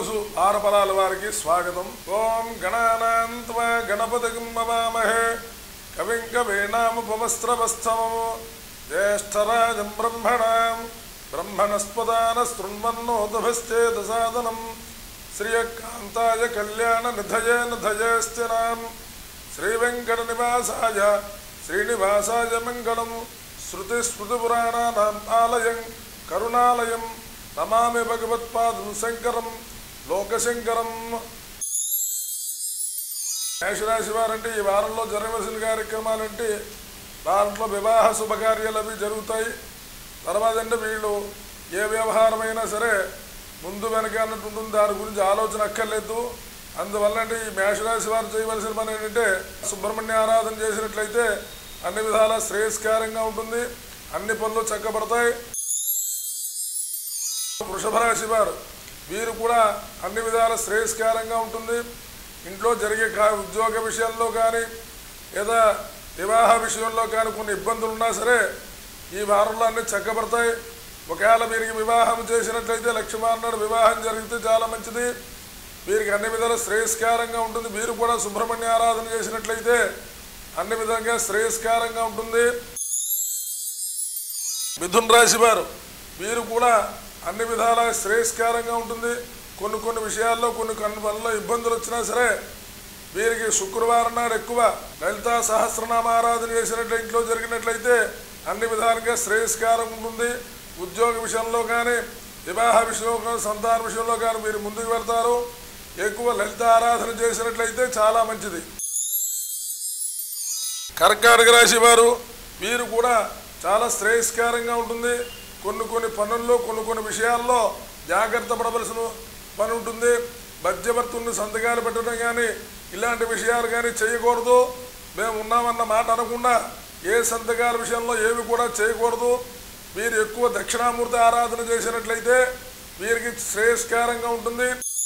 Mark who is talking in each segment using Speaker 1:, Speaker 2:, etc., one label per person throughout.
Speaker 1: ఈరోజు ఆరపరాల వారికి స్వాగతం ఓం గణానాంత్వ గణపతిం మవామహే కవిం కవీనాముపమస్త్రవస్థమము జ్యేష్ఠరాజం బ్రహ్మణాం బ్రహ్మణస్పదాన శృణ్వన్నోదభశ్చేదసాదనం శ్రియకాంతాయ కళ్యాణ నిధయే నిధయేస్తినాం శ్రీవెంకటనివాసాయ శ్రీనివాసాయ మంగళం శృతిస్మృతిపురాణానాం ఆలయం కరుణాలయం నమామి భగవత్పాదం శంకరం లోకశంకరం మేషరాశి వారంటే ఈ వారంలో జరగవలసిన కార్యక్రమాలంటే దాంట్లో వివాహ శుభకార్యాలు అవి జరుగుతాయి తర్వాత అంటే వీళ్ళు ఏ వ్యవహారమైనా సరే ముందు వెనక అన్నట్టు ఉంటుంది దాని గురించి ఆలోచన అక్కర్లేదు అందువల్ల అంటే ఈ మేషరాశి వారు చేయవలసిన పని ఏంటంటే సుబ్రహ్మణ్య ఆరాధన చేసినట్లయితే అన్ని విధాల శ్రేయస్కారంగా ఉంటుంది అన్ని పనులు చక్కబడతాయి వృషభ రాశి వారు వీరు కూడా అన్ని విధాల శ్రేయస్కారంగా ఉంటుంది ఇంట్లో జరిగే కా- ఉద్యోగ విషయాల్లో కానీ లేదా వివాహ విషయంలో కానీ కొన్ని ఇబ్బందులు ఉన్నా సరే ఈ వారంలో అన్ని చక్కబడతాయి ఒకవేళ వీరికి వివాహం చేసినట్లయితే లక్ష్మీనారాయణ వివాహం జరిగితే చాలా మంచిది వీరికి అన్ని విధాల శ్రేయస్కారంగా ఉంటుంది వీరు కూడా సుబ్రహ్మణ్య ఆరాధన చేసినట్లయితే అన్ని విధంగా శ్రేయస్కారంగా ఉంటుంది మిథున్ రాశి వారు వీరు కూడా అన్ని విధాల శ్రేయస్కారంగా ఉంటుంది కొన్ని కొన్ని విషయాల్లో కొన్ని కొన్ని పనుల్లో ఇబ్బందులు వచ్చినా సరే వీరికి శుక్రవారం నాడు ఎక్కువ లలితా సహస్రనామ ఆరాధన చేసినట్లు ఇంట్లో జరిగినట్లయితే అన్ని విధాలుగా శ్రేయస్కారం ఉంటుంది ఉద్యోగ విషయంలో కానీ వివాహ విషయంలో కానీ సంతాన విషయంలో కానీ మీరు ముందుకు వెళ్తారు ఎక్కువ లలిత ఆరాధన చేసినట్లయితే చాలా మంచిది కర్కాటక రాశి వారు వీరు కూడా చాలా శ్రేయస్కారంగా ఉంటుంది కొన్ని కొన్ని పనుల్లో కొన్ని కొన్ని విషయాల్లో జాగ్రత్త పడవలసిన పని ఉంటుంది మధ్యవర్తుల్ని సంతకాలు పెట్టడం కానీ ఇలాంటి విషయాలు కానీ చేయకూడదు మేము ఉన్నామన్న మాట అనకుండా ఏ సంతకాల విషయంలో ఏవి కూడా చేయకూడదు వీరు ఎక్కువ దక్షిణామూర్తి ఆరాధన చేసినట్లయితే వీరికి శ్రేయస్కారంగా ఉంటుంది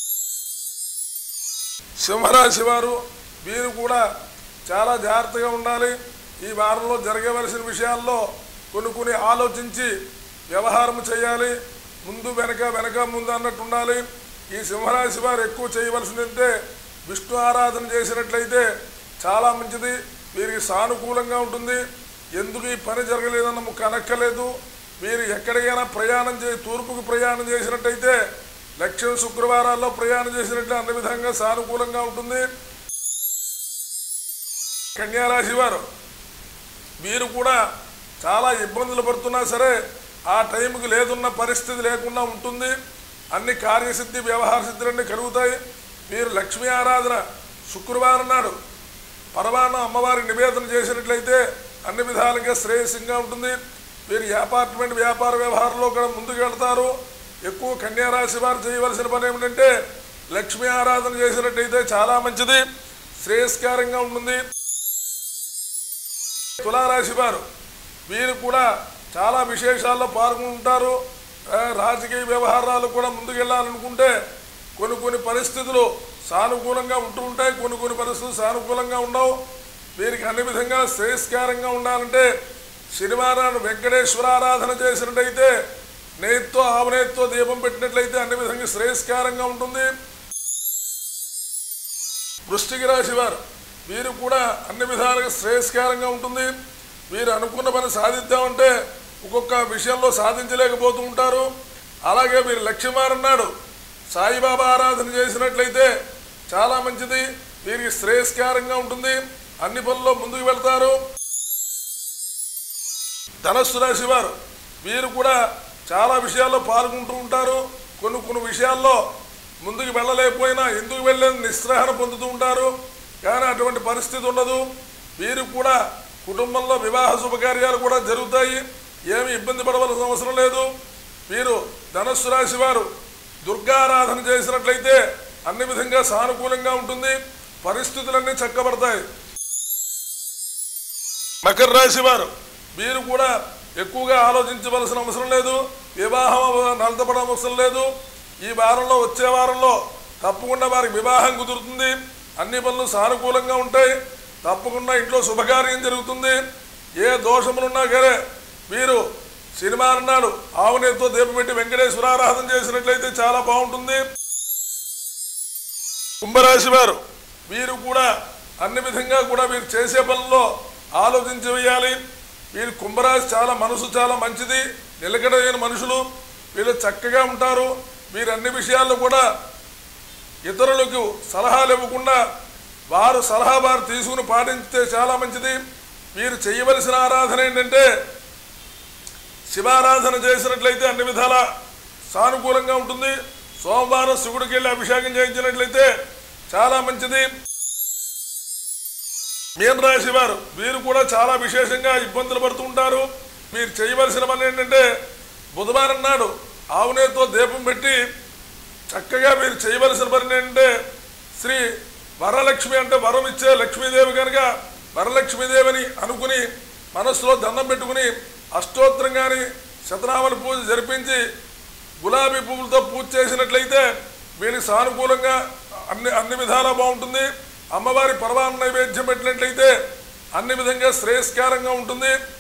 Speaker 1: సింహరాశి వారు వీరు కూడా చాలా జాగ్రత్తగా ఉండాలి ఈ వారంలో జరగవలసిన విషయాల్లో కొన్ని కొన్ని ఆలోచించి వ్యవహారం చేయాలి ముందు వెనక వెనక ముందు అన్నట్టు ఉండాలి ఈ సింహరాశి వారు ఎక్కువ చేయవలసిందంటే విష్ణు ఆరాధన చేసినట్లయితే చాలా మంచిది వీరికి సానుకూలంగా ఉంటుంది ఎందుకు ఈ పని జరగలేదన్న ముక్క అనక్కలేదు మీరు ఎక్కడికైనా ప్రయాణం చే తూర్పుకు ప్రయాణం చేసినట్టయితే లక్ష్యం శుక్రవారాల్లో ప్రయాణం చేసినట్లు అన్ని విధంగా సానుకూలంగా ఉంటుంది కన్యారాశి వారు మీరు కూడా చాలా ఇబ్బందులు పడుతున్నా సరే ఆ టైంకి లేదున్న పరిస్థితి లేకుండా ఉంటుంది అన్ని కార్యసిద్ధి వ్యవహార సిద్ధులన్నీ కలుగుతాయి మీరు లక్ష్మీ ఆరాధన శుక్రవారం నాడు పరమాన్న అమ్మవారి నివేదన చేసినట్లయితే అన్ని విధాలుగా శ్రేయస్సుగా ఉంటుంది మీరు అపార్ట్మెంట్ వ్యాపార వ్యవహారంలో కూడా ముందుకు వెళ్తారు ఎక్కువ కన్యారాశి వారు చేయవలసిన పని ఏమిటంటే లక్ష్మీ ఆరాధన చేసినట్టయితే చాలా మంచిది శ్రేయస్కారంగా ఉంటుంది తులారాశి వారు వీరు కూడా చాలా విశేషాల్లో పాల్గొంటారు ఆ, రాజకీయ వ్యవహారాలు కూడా ముందుకెళ్ళాలనుకుంటే కొన్ని కొన్ని పరిస్థితులు సానుకూలంగా ఉంటూ ఉంటాయి కొన్ని కొన్ని పరిస్థితులు సానుకూలంగా ఉండవు వీరికి అన్ని విధంగా శ్రేయస్కారంగా ఉండాలంటే శనివారాన్ని వెంకటేశ్వర ఆరాధన చేసినట్టయితే నేతితో ఆవు నేతితో దీపం పెట్టినట్లయితే అన్ని విధంగా శ్రేయస్కారంగా ఉంటుంది వృష్టిక రాశి వారు వీరు కూడా అన్ని విధాలుగా శ్రేయస్కారంగా ఉంటుంది వీరు అనుకున్న పని సాధిద్దామంటే ఒక్కొక్క విషయంలో సాధించలేకపోతూ ఉంటారు అలాగే వీరు లక్ష్యమారన్నాడు సాయిబాబా ఆరాధన చేసినట్లయితే చాలా మంచిది వీరికి శ్రేయస్కారంగా ఉంటుంది అన్ని పనుల్లో ముందుకు వెళ్తారు ధనస్సు రాశి వారు వీరు కూడా చాలా విషయాల్లో పాల్గొంటూ ఉంటారు కొన్ని కొన్ని విషయాల్లో ముందుకు వెళ్ళలేకపోయినా ఎందుకు వెళ్ళని నిస్సహన పొందుతూ ఉంటారు కానీ అటువంటి పరిస్థితి ఉండదు వీరు కూడా కుటుంబంలో వివాహ శుభకార్యాలు కూడా జరుగుతాయి ఏమి ఇబ్బంది పడవలసిన అవసరం లేదు వీరు ధనస్సు రాశి వారు దుర్గారాధన చేసినట్లయితే అన్ని విధంగా సానుకూలంగా ఉంటుంది పరిస్థితులన్నీ చక్కబడతాయి మకర రాశి వారు వీరు కూడా ఎక్కువగా ఆలోచించవలసిన అవసరం లేదు వివాహం నలతపడం అవసరం లేదు ఈ వారంలో వచ్చే వారంలో తప్పకుండా వారికి వివాహం కుదురుతుంది అన్ని పనులు సానుకూలంగా ఉంటాయి తప్పకుండా ఇంట్లో శుభకార్యం జరుగుతుంది ఏ దోషములున్నా సరే వీరు శనివారం నాడు ఆవునేతో దీపం పెట్టి వెంకటేశ్వర ఆరాధన చేసినట్లయితే చాలా బాగుంటుంది కుంభరాశి వారు వీరు కూడా అన్ని విధంగా కూడా వీరు చేసే పనుల్లో ఆలోచించి వేయాలి వీరు కుంభరాశి చాలా మనసు చాలా మంచిది నిలకడైన మనుషులు వీళ్ళు చక్కగా ఉంటారు వీరు అన్ని విషయాల్లో కూడా ఇతరులకు సలహాలు ఇవ్వకుండా వారు సలహా వారు తీసుకుని పాటించితే చాలా మంచిది వీరు చేయవలసిన ఆరాధన ఏంటంటే శివారాధన చేసినట్లయితే అన్ని విధాల సానుకూలంగా ఉంటుంది సోమవారం శివుడికి వెళ్ళి అభిషేకం చేయించినట్లయితే చాలా మంచిది మీన రాశి వారు వీరు కూడా చాలా విశేషంగా ఇబ్బందులు పడుతూ ఉంటారు మీరు చేయవలసిన పని ఏంటంటే బుధవారం నాడు ఆవునేతో దీపం పెట్టి చక్కగా మీరు చేయవలసిన పని ఏంటంటే శ్రీ వరలక్ష్మి అంటే వరం ఇచ్చే లక్ష్మీదేవి కనుక వరలక్ష్మీదేవిని అనుకుని మనసులో దండం పెట్టుకుని అష్టోత్తరం కానీ శతనామల పూజ జరిపించి గులాబీ పువ్వులతో పూజ చేసినట్లయితే వీరికి సానుకూలంగా అన్ని అన్ని విధాలా బాగుంటుంది అమ్మవారి పర్వాన్న నైవేద్యం పెట్టినట్లయితే అన్ని విధంగా శ్రేయస్కారంగా ఉంటుంది